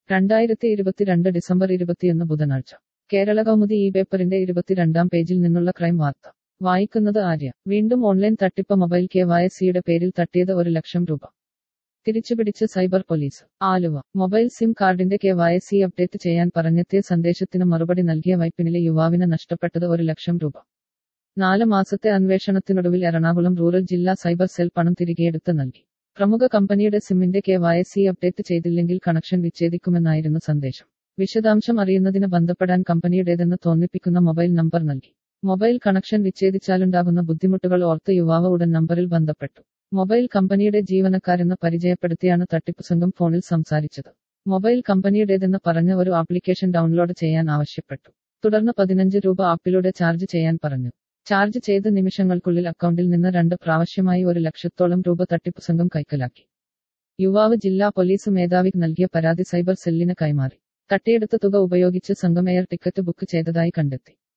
രണ്ടായിരത്തി ഇരുപത്തിരണ്ട് ഡിസംബർ ഇരുപത്തിയൊന്ന് ബുധനാഴ്ച കേരള കൗമുദി ഈ പേപ്പറിന്റെ ഇരുപത്തിരണ്ടാം പേജിൽ നിന്നുള്ള ക്രൈം വാർത്ത വായിക്കുന്നത് ആര്യ വീണ്ടും ഓൺലൈൻ തട്ടിപ്പ് മൊബൈൽ കെ വൈ സിയുടെ പേരിൽ തട്ടിയത് ഒരു ലക്ഷം രൂപ തിരിച്ചുപിടിച്ച് cyber police Aluva mobile SIM കാർഡിന്റെ കെ വൈ സി അപ്ഡേറ്റ് ചെയ്യാൻ പറഞ്ഞെത്തിയ സന്ദേശത്തിന് മറുപടി നൽകിയ വൈപ്പിനിലെ യുവാവിന് നഷ്ടപ്പെട്ടത് ഒരു ലക്ഷം രൂപ നാല് മാസത്തെ അന്വേഷണത്തിനൊടുവിൽ എറണാകുളം റൂറൽ ജില്ലാ സൈബർ സെൽ പണം തിരികെയെടുത്ത് നൽകി പ്രമുഖ കമ്പനിയുടെ സിമ്മിന്റെ കെ വൈ സി അപ്ഡേറ്റ് ചെയ്തില്ലെങ്കിൽ കണക്ഷൻ വിച്ഛേദിക്കുമെന്നായിരുന്നു സന്ദേശം വിശദാംശം അറിയുന്നതിന് ബന്ധപ്പെടാൻ കമ്പനിയുടേതെന്ന് തോന്നിപ്പിക്കുന്ന മൊബൈൽ നമ്പർ നൽകി മൊബൈൽ കണക്ഷൻ വിച്ഛേദിച്ചാലുണ്ടാകുന്ന ബുദ്ധിമുട്ടുകൾ ഓർത്ത് യുവാവ് ഉടൻ നമ്പറിൽ ബന്ധപ്പെട്ടു മൊബൈൽ കമ്പനിയുടെ ജീവനക്കാരെന്ന് പരിചയപ്പെടുത്തിയാണ് തട്ടിപ്പ് സംഘം ഫോണിൽ സംസാരിച്ചത് മൊബൈൽ കമ്പനിയുടേതെന്ന് പറഞ്ഞ ഒരു ആപ്ലിക്കേഷൻ ഡൗൺലോഡ് ചെയ്യാൻ ആവശ്യപ്പെട്ടു തുടർന്ന് പതിനഞ്ച് രൂപ ആപ്പിലൂടെ ചാർജ് ചെയ്യാൻ പറഞ്ഞു ചാർജ് ചെയ്ത് നിമിഷങ്ങൾക്കുള്ളിൽ അക്കൗണ്ടിൽ നിന്ന് രണ്ട് പ്രാവശ്യമായി ഒരു ലക്ഷത്തോളം രൂപ തട്ടിപ്പ് സംഘം കൈക്കലാക്കി യുവാവ് ജില്ലാ പോലീസ് മേധാവിക്ക് നൽകിയ പരാതി സൈബർ സെല്ലിന് കൈമാറി തട്ടിയെടുത്ത തുക ഉപയോഗിച്ച് സംഘം എയർ ടിക്കറ്റ് ബുക്ക് ചെയ്തതായി കണ്ടെത്തി